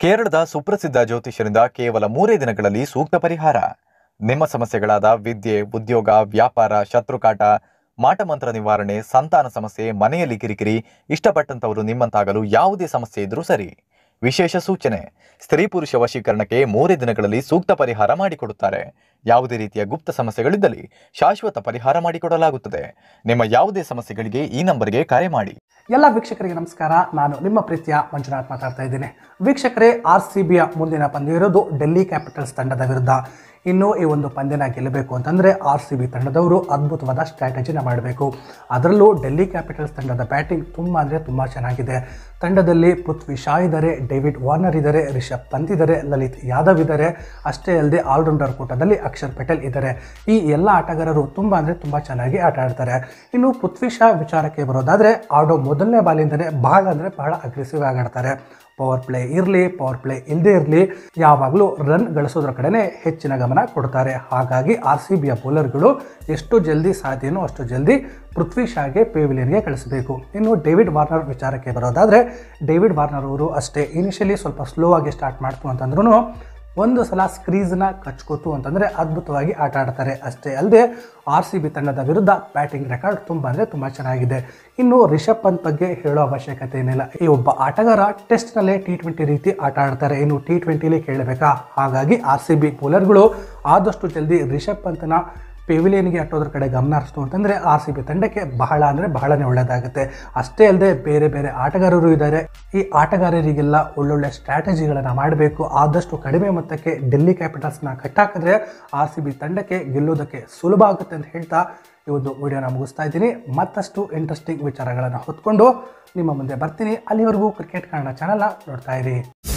ಕೇರಳದ ಸುಪ್ರಸಿದ್ಧ ಜ್ಯೋತಿಷ್ಯರಿಂದ ಕೇವಲ ಮೂರೇ ದಿನಗಳಲ್ಲಿ ಸೂಕ್ತ ಪರಿಹಾರ ನಿಮ್ಮ ಸಮಸ್ಯೆಗಳಾದ ವಿದ್ಯೆ ಉದ್ಯೋಗ ವ್ಯಾಪಾರ ಶತ್ರುಕಾಟ ಮಾಟಮಂತ್ರ ನಿವಾರಣೆ ಸಂತಾನ ಸಮಸ್ಯೆ ಮನೆಯಲ್ಲಿ ಕಿರಿಕಿರಿ ಇಷ್ಟಪಟ್ಟಂತವರು ನಿಮ್ಮಂತಾಗಲು ಯಾವುದೇ ಸಮಸ್ಯೆ ಇದ್ರೂ ಸರಿ ವಿಶೇಷ ಸೂಚನೆ ಸ್ತ್ರೀ ಪುರುಷ ವಶೀಕರಣಕ್ಕೆ ಮೂರೇ ದಿನಗಳಲ್ಲಿ ಸೂಕ್ತ ಪರಿಹಾರ ಮಾಡಿಕೊಡುತ್ತಾರೆ ಯಾವುದೇ ರೀತಿಯ ಗುಪ್ತ ಸಮಸ್ಯೆಗಳಿದ್ದಲ್ಲಿ ಶಾಶ್ವತ ಪರಿಹಾರ ಮಾಡಿಕೊಡಲಾಗುತ್ತದೆ ನಿಮ್ಮ ಯಾವುದೇ ಸಮಸ್ಯೆಗಳಿಗೆ ಈ ನಂಬರ್ಗೆ ಕರೆ ಮಾಡಿ ಎಲ್ಲ ವೀಕ್ಷಕರಿಗೆ ನಮಸ್ಕಾರ ನಾನು ನಿಮ್ಮ ಪ್ರೀತಿಯ ಮಂಜುನಾಥ್ ಮಾತಾಡ್ತಾ ಇದ್ದೀನಿ ವೀಕ್ಷಕರೇ ಆರ್ ಸಿ ಬಿಯ ಮುಂದಿನ ಪಂದ್ಯ ಇರೋದು ಡೆಲ್ಲಿ ಕ್ಯಾಪಿಟಲ್ಸ್ ತಂಡದ ವಿರುದ್ಧ ಇನ್ನು ಈ ಒಂದು ಪಂದ್ಯನ ಗೆಲ್ಲಬೇಕು ಅಂತಂದರೆ ಆರ್ ಸಿ ಬಿ ತಂಡದವರು ಅದ್ಭುತವಾದ ಸ್ಟ್ರಾಟಜಿನ ಮಾಡಬೇಕು ಅದರಲ್ಲೂ ಡೆಲ್ಲಿ ಕ್ಯಾಪಿಟಲ್ಸ್ ತಂಡದ ಬ್ಯಾಟಿಂಗ್ ತುಂಬ ಅಂದರೆ ತುಂಬ ಚೆನ್ನಾಗಿದೆ ತಂಡದಲ್ಲಿ ಪೃಥ್ವಿ ಶಾ ಇದ್ದಾರೆ ಡೇವಿಡ್ ವಾರ್ನರ್ ಇದ್ದಾರೆ ರಿಷಬ್ ಪಂತ್ ಇದ್ದಾರೆ ಲಲಿತ್ ಯಾದವ್ ಇದ್ದಾರೆ ಅಷ್ಟೇ ಅಲ್ಲದೆ ಆಲ್ರೌಂಡರ್ ಕೂಟದಲ್ಲಿ ಅಕ್ಷರ್ ಪಟೇಲ್ ಇದ್ದಾರೆ ಈ ಎಲ್ಲ ಆಟಗಾರರು ತುಂಬ ಅಂದರೆ ತುಂಬ ಚೆನ್ನಾಗಿ ಆಟ ಆಡ್ತಾರೆ ಇನ್ನು ಪೃಥ್ವಿ ಶಾ ವಿಚಾರಕ್ಕೆ ಬರೋದಾದರೆ ಆಡೋ ಮೊದಲನೇ ಬಾಲಿಂದನೇ ಬಹಳ ಅಂದರೆ ಬಹಳ ಅಗ್ರೆಸಿವ್ ಆಗಿ ಆಡ್ತಾರೆ ಪವರ್ ಪ್ಲೇ ಇರಲಿ ಪವರ್ ಪ್ಲೇ ಇಲ್ಲದೇ ಇರಲಿ ಯಾವಾಗಲೂ ರನ್ ಗಳಿಸೋದ್ರ ಕಡೆನೇ ಹೆಚ್ಚಿನ ಗಮನ ಕೊಡ್ತಾರೆ ಹಾಗಾಗಿ ಆರ್ ಸಿ ಬಿಯ ಬೌಲರ್ಗಳು ಎಷ್ಟು ಜಲ್ದಿ ಸಾಧ್ಯನೋ ಅಷ್ಟು ಜಲ್ದಿ ಪೃಥ್ವಿ ಶಾಗೆ ಪೇವಿಲಿಯನ್ಗೆ ಕಳಿಸಬೇಕು ಇನ್ನು ಡೇವಿಡ್ ವಾರ್ನರ್ ವಿಚಾರಕ್ಕೆ ಬರೋದಾದರೆ ಡೇವಿಡ್ ವಾರ್ನರ್ ಅವರು ಅಷ್ಟೇ ಇನಿಷಿಯಲಿ ಸ್ವಲ್ಪ ಸ್ಲೋ ಆಗಿ ಸ್ಟಾರ್ಟ್ ಮಾಡ್ತು ಅಂತಂದ್ರೂ ಒಂದು ಸಲ ಸ್ಕ್ರೀಸ್ನ ಕಚ್ಕೋತು ಅಂತಂದರೆ ಅದ್ಭುತವಾಗಿ ಆಟ ಆಡ್ತಾರೆ ಅಷ್ಟೇ ಅಲ್ಲದೆ ಆರ್ ಸಿ ಬಿ ತಂಡದ ವಿರುದ್ಧ ಬ್ಯಾಟಿಂಗ್ ರೆಕಾರ್ಡ್ ತುಂಬ ಅಂದರೆ ತುಂಬ ಚೆನ್ನಾಗಿದೆ ಇನ್ನು ರಿಷಬ್ ಪಂತ್ ಬಗ್ಗೆ ಹೇಳೋ ಅವಶ್ಯಕತೆ ಏನಿಲ್ಲ ಈ ಒಬ್ಬ ಆಟಗಾರ ಟೆಸ್ಟ್ನಲ್ಲೇ ಟಿ ಟ್ವೆಂಟಿ ರೀತಿ ಆಟ ಆಡ್ತಾರೆ ಇನ್ನು ಟಿ ಟ್ವೆಂಟಿಲಿ ಕೇಳಬೇಕಾ ಹಾಗಾಗಿ ಆರ್ ಸಿ ಬಿ ಬೌಲರ್ಗಳು ಆದಷ್ಟು ಜಲ್ದಿ ರಿಷಬ್ ಪಂತ್ನ ಪೆವಿಲಿಯನ್ಗೆ ಅಟ್ಟೋದ್ರ ಕಡೆ ಗಮನ ಹರಿಸ್ತು ಅಂತಂದರೆ ಆರ್ ಸಿ ಬಿ ತಂಡಕ್ಕೆ ಬಹಳ ಅಂದರೆ ಬಹಳನೇ ಒಳ್ಳೆಯದಾಗುತ್ತೆ ಅಷ್ಟೇ ಅಲ್ಲದೆ ಬೇರೆ ಬೇರೆ ಆಟಗಾರರು ಇದ್ದಾರೆ ಈ ಆಟಗಾರರಿಗೆಲ್ಲ ಒಳ್ಳೊಳ್ಳೆ ಸ್ಟ್ರಾಟಜಿಗಳನ್ನು ಮಾಡಬೇಕು ಆದಷ್ಟು ಕಡಿಮೆ ಮೊತ್ತಕ್ಕೆ ಡೆಲ್ಲಿ ಕ್ಯಾಪಿಟಲ್ಸ್ನ ಕಟ್ಟಾಕಿದ್ರೆ ಆರ್ ಸಿ ಬಿ ತಂಡಕ್ಕೆ ಗೆಲ್ಲೋದಕ್ಕೆ ಸುಲಭ ಆಗುತ್ತೆ ಅಂತ ಹೇಳ್ತಾ ಈ ಒಂದು ವಿಡಿಯೋನ ಮುಗಿಸ್ತಾ ಇದ್ದೀನಿ ಮತ್ತಷ್ಟು ಇಂಟ್ರೆಸ್ಟಿಂಗ್ ವಿಚಾರಗಳನ್ನು ಹೊತ್ಕೊಂಡು ನಿಮ್ಮ ಮುಂದೆ ಬರ್ತೀನಿ ಅಲ್ಲಿವರೆಗೂ ಕ್ರಿಕೆಟ್ ಕನ್ನಡ ಚಾನಲ್ನ ನೋಡ್ತಾ ಇರಿ